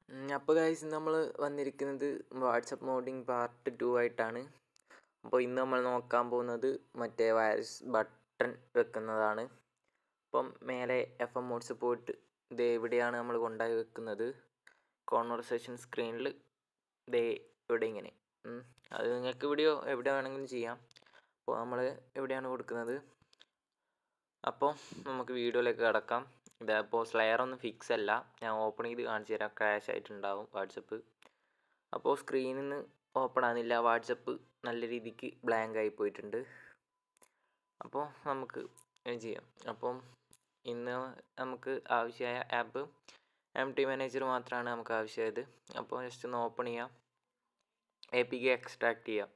അപ്പോൾ ഗൈസ് നമ്മൾ വന്നിരിക്കുന്നത് വാട്സപ്പ് മോഡിങ് പാർട്ട് ടു ആയിട്ടാണ് അപ്പോൾ ഇന്ന് നമ്മൾ നോക്കാൻ പോകുന്നത് മറ്റേ വൈറസ് ബട്ടൺ വെക്കുന്നതാണ് അപ്പം മേലെ എഫ് എം മോഡ്സ് പോയിട്ട് ഇത് എവിടെയാണ് നമ്മൾ കൊണ്ടുപോയി വെക്കുന്നത് കോൺവെർസേഷൻ സ്ക്രീനിൽ ദേ ഇവിടെ ഇങ്ങനെ ഉം. അത് നിങ്ങൾക്ക് ഇവിടെയോ എവിടെ വേണമെങ്കിലും ചെയ്യാം അപ്പോൾ നമ്മൾ എവിടെയാണ് കൊടുക്കുന്നത് അപ്പോൾ നമുക്ക് വീഡിയോയിലേക്ക് കിടക്കാം ഇതപ്പോൾ സ്ലെയർ ഒന്നും ഫിക്സ് അല്ല ഞാൻ ഓപ്പൺ ചെയ്ത് കാണിച്ചു തരാം ക്രാഷ് ആയിട്ടുണ്ടാവും വാട്സപ്പ് അപ്പോൾ സ്ക്രീനിൽ നിന്ന് ഓപ്പൺ ആകുന്നില്ല വാട്സപ്പ് നല്ല രീതിക്ക് ബ്ലാങ്ക് ആയി പോയിട്ടുണ്ട് അപ്പോൾ നമുക്ക് ഇത് ചെയ്യാം അപ്പം ഇന്ന് നമുക്ക് ആവശ്യമായ ആപ്പ് എം ടി മാനേജർ മാത്രമാണ് നമുക്ക് ആവശ്യമായത് അപ്പോൾ ജസ്റ്റ് ഒന്ന് ഓപ്പൺ ചെയ്യാം എ പി കെ എക്സ്ട്രാക്ട് ചെയ്യാം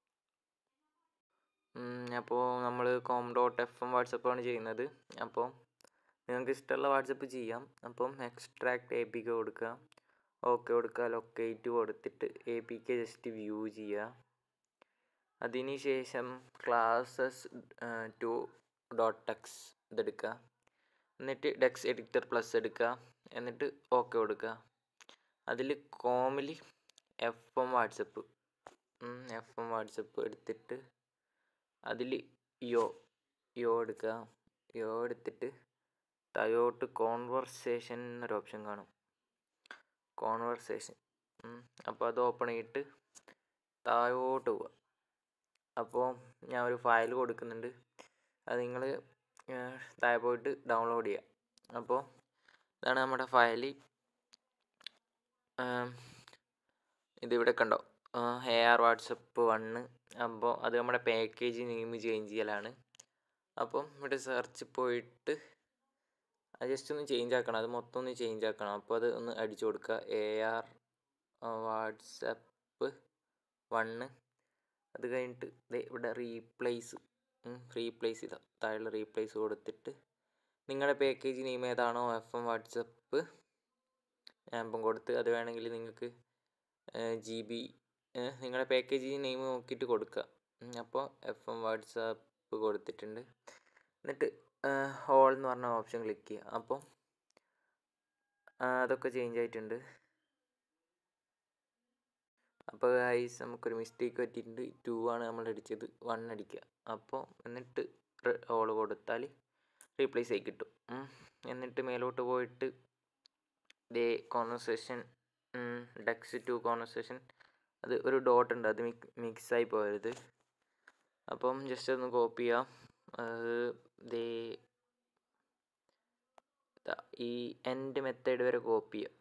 അപ്പോൾ നമ്മൾ കോം ഡോട്ട് എഫ് എം വാട്സപ്പാണ് ചെയ്യുന്നത് അപ്പോൾ നിങ്ങൾക്ക് ഇഷ്ടമുള്ള വാട്സപ്പ് ചെയ്യാം അപ്പം എക്സ്ട്രാക്ട് എ പി കെ കൊടുക്കുക ഓക്കെ കൊടുക്കുക ലൊക്കേറ്റ് കൊടുത്തിട്ട് A P K just view ചെയ്യുക അതിന് ശേഷം ക്ലാസ്സസ് ടു ഡോട്ട് ടെക്സ് ഇതെടുക്കുക എന്നിട്ട് ഡെക്സ് എഡിറ്റർ പ്ലസ് എടുക്കുക എന്നിട്ട് ഓക്കെ കൊടുക്കുക അതിൽ കോമിൽ F M WhatsApp F M WhatsApp എടുത്തിട്ട് അതിൽ യോ യോ എടുക്കുക യോ എടുത്തിട്ട് താഴോട്ട് കോൺവെർസേഷൻ എന്നൊരു ഓപ്ഷൻ കാണും കോൺവെർസേഷൻ അപ്പോൾ അത് ഓപ്പൺ ചെയ്തിട്ട് താഴോട്ട് പോവുക അപ്പോൾ ഞാൻ ഒരു ഫയൽ കൊടുക്കുന്നുണ്ട് അത് നിങ്ങൾ താഴെ പോയിട്ട് ഡൗൺലോഡ് ചെയ്യുക അപ്പോൾ ഇതാണ് നമ്മുടെ ഫയൽ ഇതിവിടെ കണ്ടോ എ ആർ വാട്സപ്പ് വണ്ണ് അപ്പോൾ അത് നമ്മുടെ പാക്കേജ് നെയിം ചേഞ്ച് ചെയ്യലാണ് അപ്പം ഇവിടെ സെർച്ച് പോയിട്ട് അത് ജസ്റ്റ് ഒന്ന് ചേഞ്ച് ആക്കണം അത് മൊത്തം ഒന്ന് ചേഞ്ച് ആക്കണം അപ്പോൾ അത് ഒന്ന് അടിച്ചു കൊടുക്കുക എ ആർ വാട്സപ്പ് വണ്ണ് അത് കഴിഞ്ഞിട്ട് ദേ ഇവിടെ റീപ്ലേസ് റീപ്ലേസ് ചെയ്താൽ താഴെ റീപ്ലേസ് കൊടുത്തിട്ട് നിങ്ങളുടെ പാക്കേജ് നെയിം ഏതാണോ എഫ് എം വാട്സപ്പ് ഞാൻ ഇപ്പം കൊടുത്ത് അത് വേണമെങ്കിൽ നിങ്ങൾക്ക് ജി ബി നിങ്ങളുടെ പാക്കേജ് നെയിം നോക്കിയിട്ട് കൊടുക്കുക അപ്പോൾ എഫ് എം വാട്സപ്പ് കൊടുത്തിട്ടുണ്ട് എന്നിട്ട് ഹോൾ എന്ന് പറഞ്ഞ ഓപ്ഷൻ ക്ലിക്ക് ചെയ്യുക അപ്പോൾ അതൊക്കെ ചേഞ്ച് ആയിട്ടുണ്ട് അപ്പോൾ ഗൈസ് നമുക്കൊരു മിസ്റ്റേക്ക് പറ്റിയിട്ടുണ്ട് ടു ആണ് നമ്മൾ അടിച്ചത് വൺ അടിക്കുക അപ്പോൾ എന്നിട്ട് ഹോൾ കൊടുത്താൽ റീപ്ലേസ് ആയി കിട്ടും എന്നിട്ട് മേലോട്ട് പോയിട്ട് ദേ കോൺവെർസേഷൻ ഡെക്സ് ടു കോൺവെർസേഷൻ അത് ഒരു ഡോട്ട് ഉണ്ട് അത് മിക്സ് ആയി പോയത് അപ്പം ജസ്റ്റ് ഒന്ന് കോപ്പി ചെയ്യാം അത് ദേ ഈ എൻ്റെ മെത്തേഡ് വരെ കോപ്പി ചെയ്യാം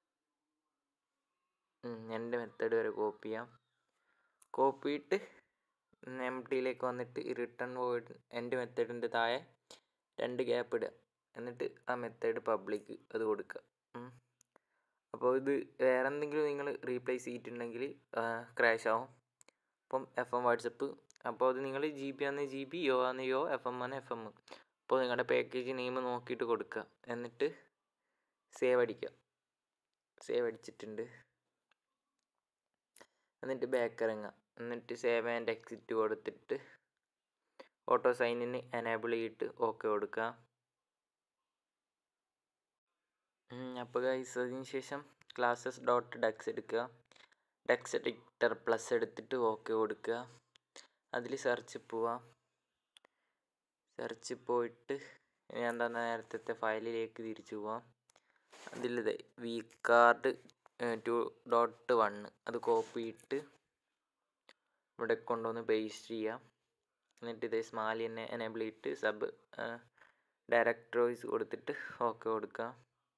എൻ്റെ മെത്തേഡ് വരെ കോപ്പി ചെയ്യാം കോപ്പി ഇട്ട് എം ടിയിലേക്ക് വന്നിട്ട് റിട്ടേൺ പോയിട്ട് എൻ്റെ മെത്തേഡിൻ്റെ താഴെ രണ്ട് ഗ്യാപ്പ് ഇടുക എന്നിട്ട് ആ മെത്തേഡ് പബ്ലിക് അത് കൊടുക്കുക അപ്പോൾ ഇത് വേറെ എന്തെങ്കിലും നിങ്ങൾ റീപ്ലേസ് ചെയ്തിട്ടുണ്ടെങ്കിൽ ക്രാഷ് ആവും അപ്പം എഫ് എം വാട്സപ്പ് അപ്പോൾ അത് നിങ്ങൾ ജി ബി ആണെന്ന് ജി ബി യോ ആണെന്ന് യോ എഫ് എം ആണ് എഫ് എം അപ്പോൾ നിങ്ങളുടെ പാക്കേജ് നെയിം നോക്കിയിട്ട് കൊടുക്കുക എന്നിട്ട് സേവ് അടിക്കുക സേവ് അടിച്ചിട്ടുണ്ട് എന്നിട്ട് ബാക്ക് ഇറങ്ങുക എന്നിട്ട് സേവ് ആൻഡ് എക്സിറ്റ് കൊടുത്തിട്ട് ഓട്ടോ സൈനിന് എനേബിൾ ചെയ്തിട്ട് ഓക്കെ കൊടുക്കുക അപ്പോൾ ഗൈസ് അതിന് ശേഷം ക്ലാസ്സസ് ഡോട്ട് ഡെക്സ് എടുക്കുക ഡെക്സ് എഡിറ്റർ പ്ലസ് എടുത്തിട്ട് ഓക്കെ കൊടുക്കുക അതിൽ സെർച്ച് പോവുക സെർച്ച് പോയിട്ട് ഞാൻ എന്താ നേരത്തെ ഫയലിലേക്ക് തിരിച്ചു പോവാം അതിൽ V card two dot one അത് കോപ്പി ഇട്ട് ഇവിടെ കൊണ്ടുവന്ന് പേസ്റ്റ് ചെയ്യാം എന്നിട്ട് ഇതേ സ്മാലി തന്നെ എനേബിൾ ചെയ്തിട്ട് സബ് ഡയറക്ടറോയ്സ് കൊടുത്തിട്ട് ഓക്കെ കൊടുക്കുക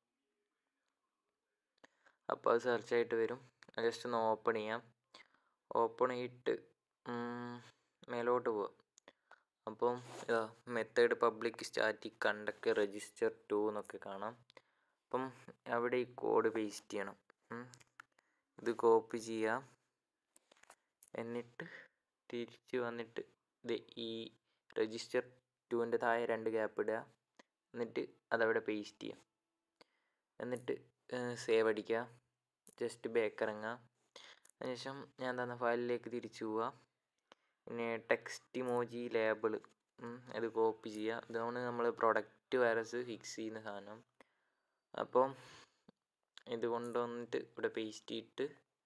അപ്പോൾ അത് സെർച്ച് ആയിട്ട് വരും ജസ്റ്റ് ഒന്ന് ഓപ്പൺ ചെയ്യാം ഓപ്പൺ ചെയ്തിട്ട് മേലോട്ട് പോവാം അപ്പം ഇതാ method public static conduct register two എന്നൊക്കെ കാണാം അപ്പം അവിടെ ഈ കോഡ് പേസ്റ്റ് ചെയ്യണം ഇത് കോപ്പി ചെയ്യാം എന്നിട്ട് തിരിച്ച് വന്നിട്ട് ഇത് ഈ രജിസ്റ്റർ ടുവിൻ്റെ താഴെ രണ്ട് ഗ്യാപ്പ് ഇടുക എന്നിട്ട് അതവിടെ പേസ്റ്റ് ചെയ്യാം എന്നിട്ട് സേവ് അടിക്കുക ജസ്റ്റ് ബാക്ക് ഇറങ്ങുക അതിനുശേഷം ഞാൻ തന്ന ഫയലിലേക്ക് തിരിച്ചു പോവുക പിന്നെ ടെക്സ്റ്റ് ഇമോജി ലേബിൾ അത് കോപ്പി ചെയ്യുക ഇതാണ് നമ്മൾ പ്രൊഡക്റ്റ് വൈറസ് ഫിക്സ് ചെയ്യുന്ന സാധനം അപ്പം ഇത് കൊണ്ടുവന്നിട്ട് ഇവിടെ പേസ്റ്റ് ചെയ്തിട്ട്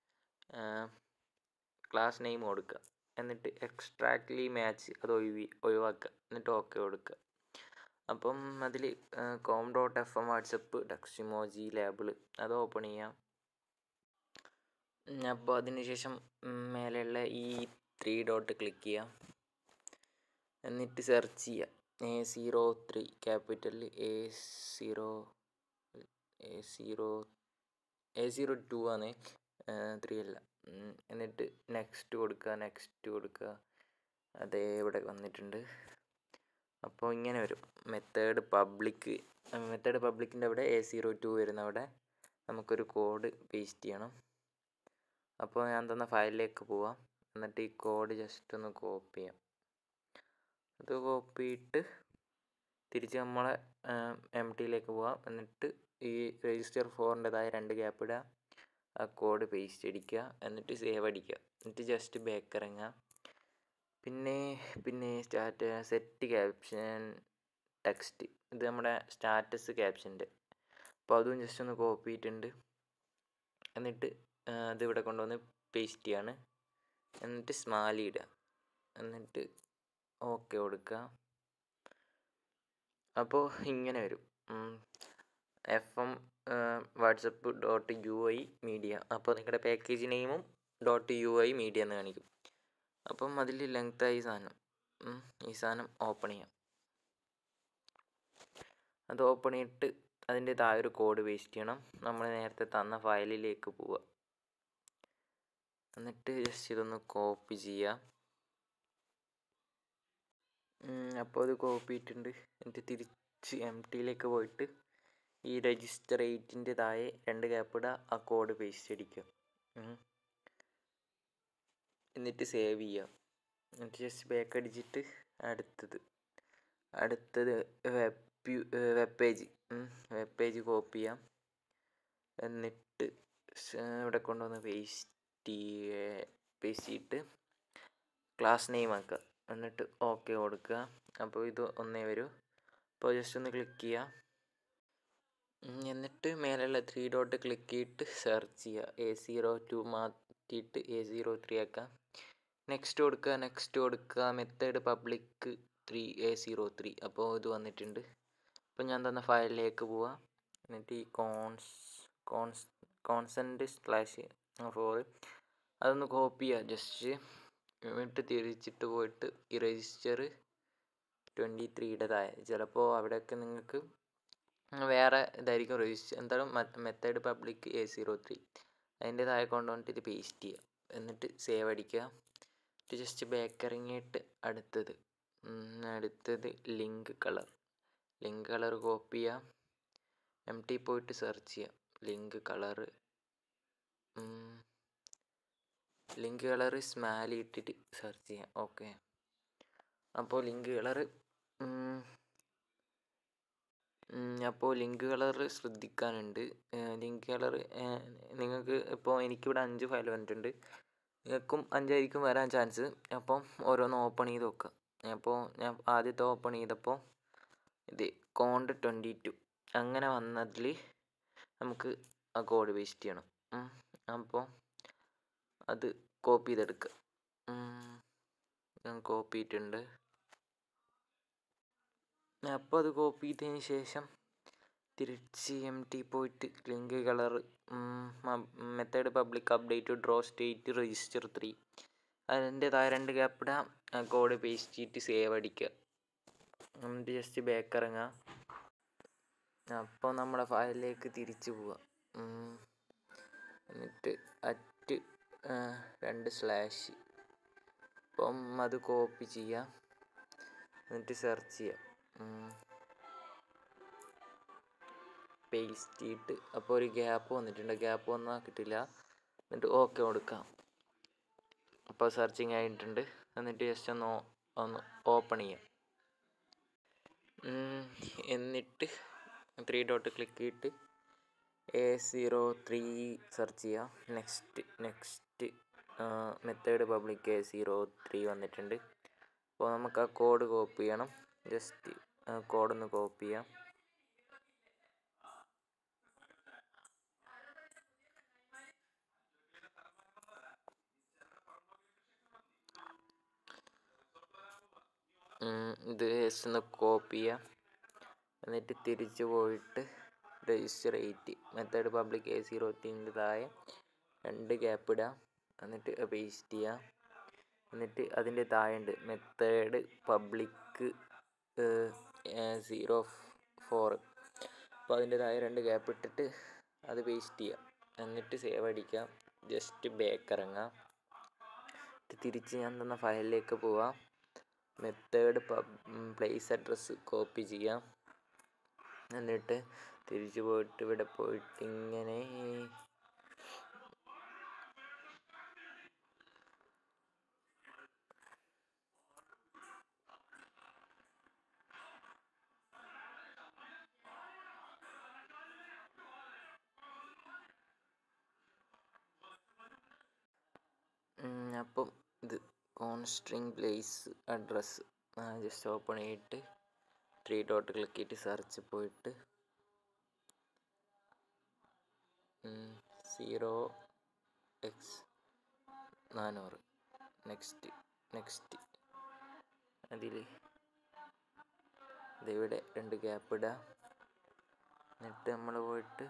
ക്ലാസ് നെയിം കൊടുക്കുക എന്നിട്ട് എക്സ്ട്രാക്ട്ലി മാച്ച് അത് ഒഴിവി ഒഴിവാക്കുക എന്നിട്ട് ഓക്കെ കൊടുക്കുക അപ്പം അതിൽ com dot F M WhatsApp text emoji label അത് ഓപ്പൺ ചെയ്യാം അപ്പോൾ അതിനുശേഷം മേലെയുള്ള ഈ ത്രീ ഡോട്ട് ക്ലിക്ക് ചെയ്യാം എന്നിട്ട് സെർച്ച് ചെയ്യുക എ സീറോ ത്രീ ക്യാപിറ്റലിൽ A zero A zero A zero two ആണ് ത്രീ അല്ല എന്നിട്ട് നെക്സ്റ്റ് കൊടുക്കുക നെക്സ്റ്റ് കൊടുക്കുക അതേ ഇവിടെ വന്നിട്ടുണ്ട് അപ്പോൾ ഇങ്ങനെ വരും മെത്തേഡ് പബ്ലിക് മെത്തേഡ് പബ്ലിക്കിൻ്റെ അവിടെ എ സീറോ ടു വരുന്ന അവിടെ നമുക്കൊരു കോഡ് പേസ്റ്റ് ചെയ്യണം അപ്പോൾ ഞാൻ തന്ന ഫയലിലേക്ക് പോവാം എന്നിട്ട് ഈ കോഡ് ജസ്റ്റ് ഒന്ന് കോപ്പി ചെയ്യാം അത് കോപ്പി ഇട്ട് തിരിച്ച് നമ്മളെ എം ടിയിലേക്ക് പോവാം എന്നിട്ട് ഈ രജിസ്റ്റർ ഫോറിൻ്റെതായ രണ്ട് ഗ്യാപ്പ് ഇടുക ആ കോഡ് പേസ്റ്റ് അടിക്കുക എന്നിട്ട് സേവ് അടിക്കുക എന്നിട്ട് ജസ്റ്റ് ബാക്ക് ഇറങ്ങുക പിന്നെ പിന്നെ സ്റ്റാറ്റ് സെറ്റ് ക്യാപ്ഷൻ ടെക്സ്റ്റ് ഇത് നമ്മുടെ സ്റ്റാറ്റസ് ക്യാപ്ഷൻ്റെ അപ്പോൾ അതും ജസ്റ്റ് ഒന്ന് കോപ്പി ചെയ്തിട്ടുണ്ട് എന്നിട്ട് അത് ഇവിടെ കൊണ്ടുവന്ന് പേസ്റ്റ് ചെയ്യാണ് എന്നിട്ട് സ്മാലി ഇടുക എന്നിട്ട് ഓക്കെ കൊടുക്കുക അപ്പോൾ ഇങ്ങനെ വരും F M WhatsApp dot U I media അപ്പോൾ നിങ്ങളുടെ പാക്കേജ് നെയിമും ഡോട്ട് യു ഐ മീഡിയ എന്ന് കാണിക്കും അപ്പം അതിൽ ലെങ്തായി സാധനം ഈ സാധനം ഓപ്പൺ ചെയ്യാം അത് ഓപ്പൺ ചെയ്തിട്ട് അതിൻ്റെ താഴെ ഒരു കോഡ് പേസ്റ്റ് ചെയ്യണം നമ്മൾ നേരത്തെ തന്ന ഫയലിലേക്ക് പോവുക എന്നിട്ട് ജസ്റ്റ് ഇതൊന്ന് കോപ്പി ചെയ്യുക അപ്പോൾ അത് കോപ്പി ഇട്ടിട്ടുണ്ട് എന്നിട്ട് തിരിച്ച് എം ടിയിലേക്ക് പോയിട്ട് ഈ രജിസ്റ്റർ എയ്റ്റിൻ്റെ താഴെ രണ്ട് ഗ്യാപ്പ് ഇടുക ആ കോഡ് പേസ്റ്റ് അടിക്കുക എന്നിട്ട് സേവ് ചെയ്യുക എന്നിട്ട് ജസ്റ്റ് ബാക്ക് അടിച്ചിട്ട് അടുത്തത് അടുത്തത് web web page web page copy ചെയ്യാം എന്നിട്ട് ഇവിടെ കൊണ്ടുവന്ന് പേസ്റ്റ് പേസ്റ്റ് ചെയ്തിട്ട് ക്ലാസ് നെയിം ആക്കുക എന്നിട്ട് ഓക്കെ കൊടുക്കുക അപ്പോൾ ഇത് ഒന്നേ വരൂ അപ്പോൾ ജസ്റ്റ് ഒന്ന് ക്ലിക്ക് ചെയ്യുക എന്നിട്ട് മേലെയുള്ള ത്രീ ഡോട്ട് ക്ലിക്ക് ചെയ്തിട്ട് സെർച്ച് ചെയ്യുക എ സീറോ ടു മാറ്റിയിട്ട് എ സീറോ ത്രീ ആക്കുക നെക്സ്റ്റ് കൊടുക്കുക നെക്സ്റ്റ് കൊടുക്കുക method public three A zero three അപ്പോൾ ഇത് വന്നിട്ടുണ്ട് അപ്പോൾ ഞാൻ തന്ന ഫയലിലേക്ക് പോവാം എന്നിട്ട് ഈ const const const slash four അതൊന്ന് കോപ്പി ചെയ്യുക ജസ്റ്റ് എന്നിട്ട് തിരിച്ചിട്ട് പോയിട്ട് ഈ രജിസ്റ്റർ ട്വൻറ്റി ത്രീയുടേതായ ചിലപ്പോൾ അവിടെയൊക്കെ നിങ്ങൾക്ക് വേറെ ഇതായിരിക്കും രജിസ്റ്റർ എന്തായാലും method public A zero three അതിൻ്റെതായ കൊണ്ടുവന്നിട്ട് ഇത് പേസ്റ്റ് ചെയ്യുക എന്നിട്ട് സേവ് അടിക്കുക എന്നിട്ട് ജസ്റ്റ് ബാക്ക് ഇറങ്ങിയിട്ട് അടുത്തത് അടുത്തത് link colour link colour copy ചെയ്യുക എം ടി പോയിട്ട് സെർച്ച് ചെയ്യുക link colour link colour smali ഇട്ടിട്ട് സെർച്ച് ചെയ്യാം ഓക്കെ അപ്പോൾ ലിങ്ക് കളറ് അപ്പോൾ ലിങ്ക് കളർ ശ്രദ്ധിക്കാനുണ്ട് ലിങ്ക് കളർ നിങ്ങൾക്ക് ഇപ്പോൾ എനിക്കിവിടെ അഞ്ച് ഫയൽ വന്നിട്ടുണ്ട് നിങ്ങൾക്കും അഞ്ചായിരിക്കും വരാൻ ചാൻസ് അപ്പം ഓരോന്ന് ഓപ്പൺ ചെയ്ത് നോക്കുക അപ്പോൾ ഞാൻ ആദ്യത്തെ ഓപ്പൺ ചെയ്തപ്പോൾ ഇത് കോണ്ട് ട്വൻറ്റി ടു അങ്ങനെ വന്നതിൽ നമുക്ക് ആ കോഡ് പേസ്റ്റ് ചെയ്യണം അപ്പോൾ അത് കോപ്പി ചെയ്തെടുക്കുക ഞാൻ കോപ്പി ചെയ്തിട്ടുണ്ട് അപ്പോൾ അത് കോപ്പി ചെയ്തതിന് ശേഷം തിരിച്ച് എം ടി പോയിട്ട് link colour method public update draw state register three അതിൻ്റെതായ രണ്ട് ഗ്യാപ്പ് ഇടാം കോഡ് പേസ്റ്റ് ചെയ്തിട്ട് സേവ് അടിക്കുക എന്നിട്ട് ജസ്റ്റ് ബാക്ക് ഇറങ്ങുക അപ്പോൾ നമ്മുടെ ഫയലിലേക്ക് തിരിച്ചു പോവുക എന്നിട്ട് അറ്റ് രണ്ട് സ്ലാഷ് അപ്പം അത് കോപ്പി ചെയ്യുക എന്നിട്ട് സെർച്ച് ചെയ്യുക പേസ്റ്റ് ചെയ്തിട്ട് അപ്പോൾ ഒരു ഗ്യാപ്പ് വന്നിട്ടുണ്ട് ഗ്യാപ്പ് വന്നാൽ കിട്ടില്ല എന്നിട്ട് ഓക്കെ കൊടുക്കാം അപ്പോൾ സെർച്ചിങ് ആയിട്ടുണ്ട് എന്നിട്ട് ജസ്റ്റ് ഒന്ന് ഒന്ന് ഓപ്പൺ ചെയ്യാം എന്നിട്ട് ത്രീ ഡോട്ട് ക്ലിക്ക് ചെയ്തിട്ട് എ സീറോ ത്രീ സെർച്ച് ചെയ്യുക next next method public A zero three വന്നിട്ടുണ്ട് അപ്പോൾ നമുക്ക് ആ കോഡ് കോപ്പി ചെയ്യണം ജസ്റ്റ് കോഡൊന്ന് കോപ്പി ചെയ്യാം ഇത് ജസ്റ്റ് ഒന്ന് കോപ്പി ചെയ്യാം എന്നിട്ട് തിരിച്ച് പോയിട്ട് register eight method public A zero ടിൻ്റെ താഴെ രണ്ട് ഗ്യാപ്പ് ഇടുക എന്നിട്ട് പേസ്റ്റ് ചെയ്യുക എന്നിട്ട് അതിൻ്റെ താഴെ ഉണ്ട് മെത്തേഡ് പബ്ലിക് സീറോ ഫോർ അപ്പോൾ അതിൻ്റെ താഴെ രണ്ട് ഗ്യാപ്പ് ഇട്ടിട്ട് അത് പേസ്റ്റ് ചെയ്യുക എന്നിട്ട് സേവ് അടിക്കുക ജസ്റ്റ് ബാക്ക് ഇറങ്ങാം തിരിച്ച് ഞാൻ തന്ന ഫയലിലേക്ക് പോവാം method pub place address copy ചെയ്യാം എന്നിട്ട് തിരിച്ചു പോയിട്ട് ഇവിടെ പോയിട്ട് ഇങ്ങനെ അപ്പം ഇത് const string place address just open ചെയ്തിട്ട് ത്രീ ഡോട്ട് ക്ലിക്ക് ചെയ്തിട്ട് സെർച്ച് പോയിട്ട് സീറോ എക്സ് നാനൂറ് നെക്സ്റ്റ് നെക്സ്റ്റ് അതിൽ ഇതിവിടെ രണ്ട് ഗ്യാപ്പ് ഇടുക എന്നിട്ട് നമ്മൾ പോയിട്ട്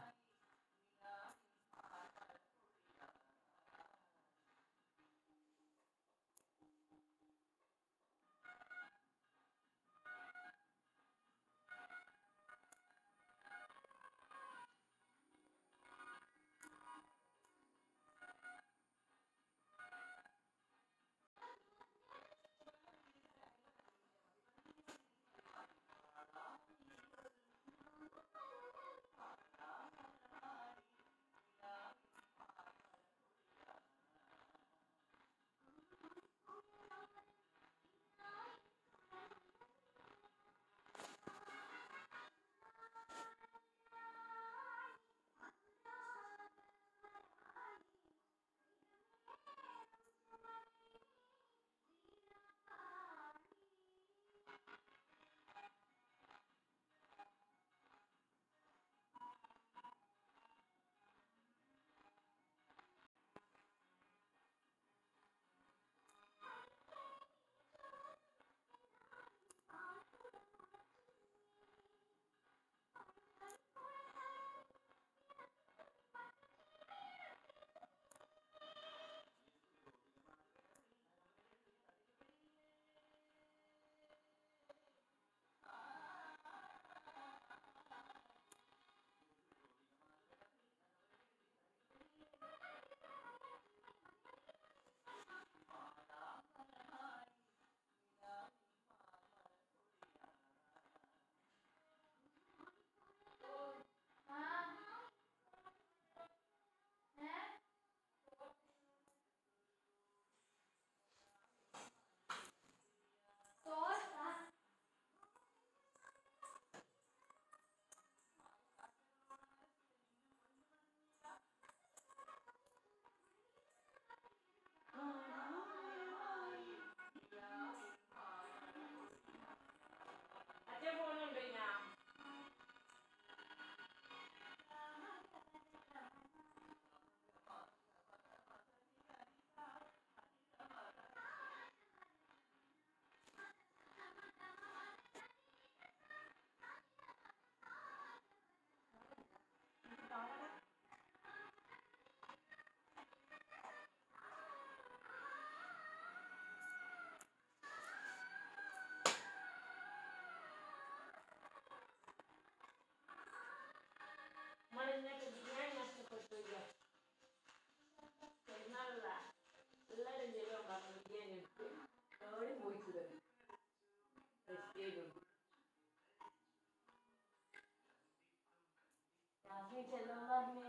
ചെല്ലുന്ന